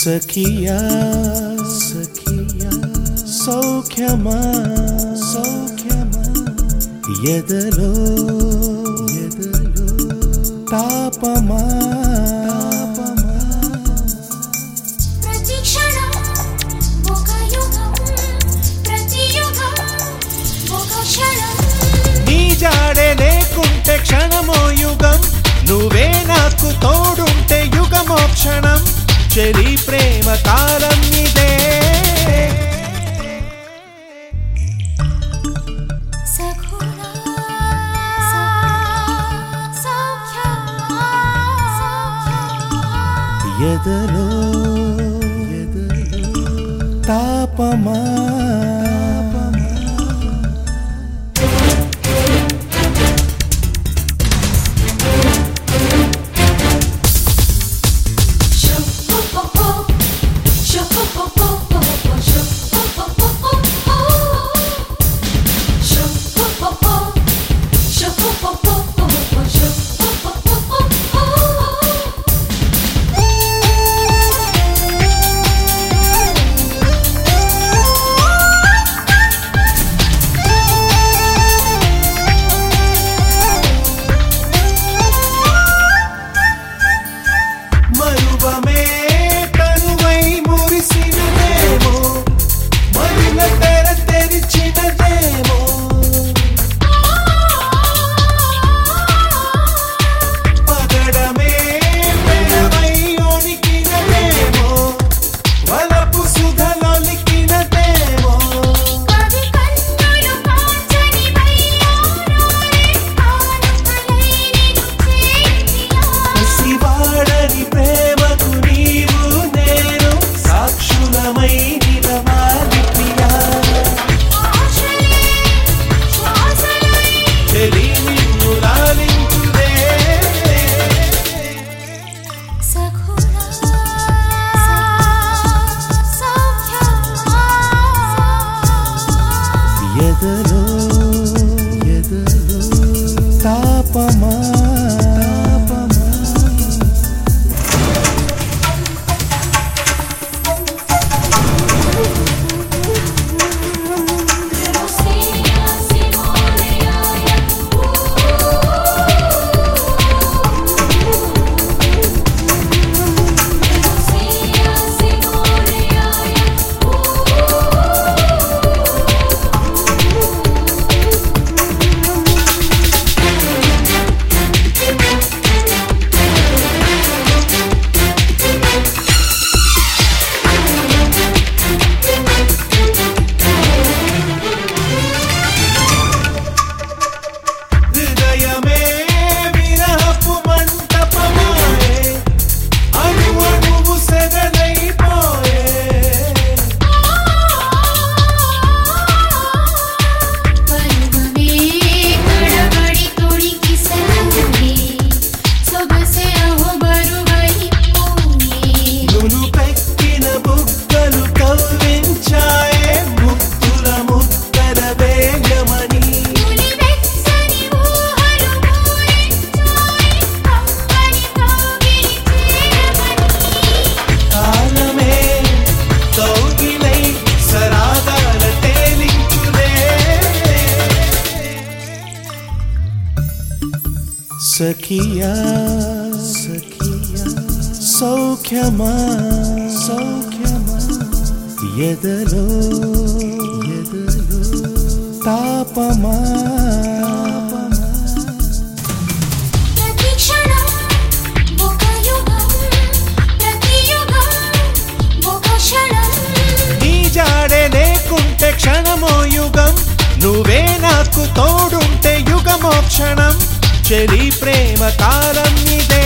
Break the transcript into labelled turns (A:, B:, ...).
A: సఖియా సఖియా సౌఖ్యమా సౌఖ్యమా ఎదలో ఎదలో తాపమా తాపమా
B: ప్రతి క్షణం ఒక యుగం ప్రతి యుగం ఒక క్షణం
A: నీ జాడే లేకుంటే క్షణమో యుగం నువ్వే నాకు తోడుంటే యుగమో క్షణం చెలి ప్రేమ కాలం ఇదే
B: సఖునా సౌఖ్యమా
A: ఎదలో ఎదలో తాపమా మరువమే తనువై మురిసినదేమో మరుల తెర తెరిచినదేమో పగడమే పెరవై ఒలికినదేమో వలపు సుధలొలికినదేమో
B: కవి కన్నులు కాంచని వయ్యారాలే ఆనుకలై నిన్ను చేరితియా
A: పసివాడని ప్రేమకు నీవు నేను సాక్షులమై నిలవాలి ప్రియా
B: ఆశలే శ్వాసలై
A: చెలి నిన్ను లాలించుదే
B: సఖునా సౌఖ్యమా
A: ఎదలో ఎదలో తాపమా తాపమా హృదయమే విరహపు మంటపమాయే అణు అణువు సెగలైపోయే
B: పరువమే కడబడి తొడికి సలహే సొగసే అహో బరువై పోయే
A: నునుపెక్కిన బుగ్గలు కవ్వించాయే ముద్దుల ముద్దల వేగమని
B: నులి వెచ్చని ఊహలు పూరించాయి కమ్మని కౌగిలి చేరమని
A: కాలమే కౌగిలై సరాగాల తేలించులే సఖియా సఖియా సౌఖ్యమా సౌఖ్యమా ఎదలో ఎదలో తాపమా తాపమా
B: ప్రతి క్షణం ఒక యుగం ప్రతి యుగం ఒక క్షణం
A: నీ జాడే లేకుంటే క్షణమో యుగం నువ్వే నాకు తోడుంటే యుగమో క్షణం చెలి ప్రేమ కాలం ఇదే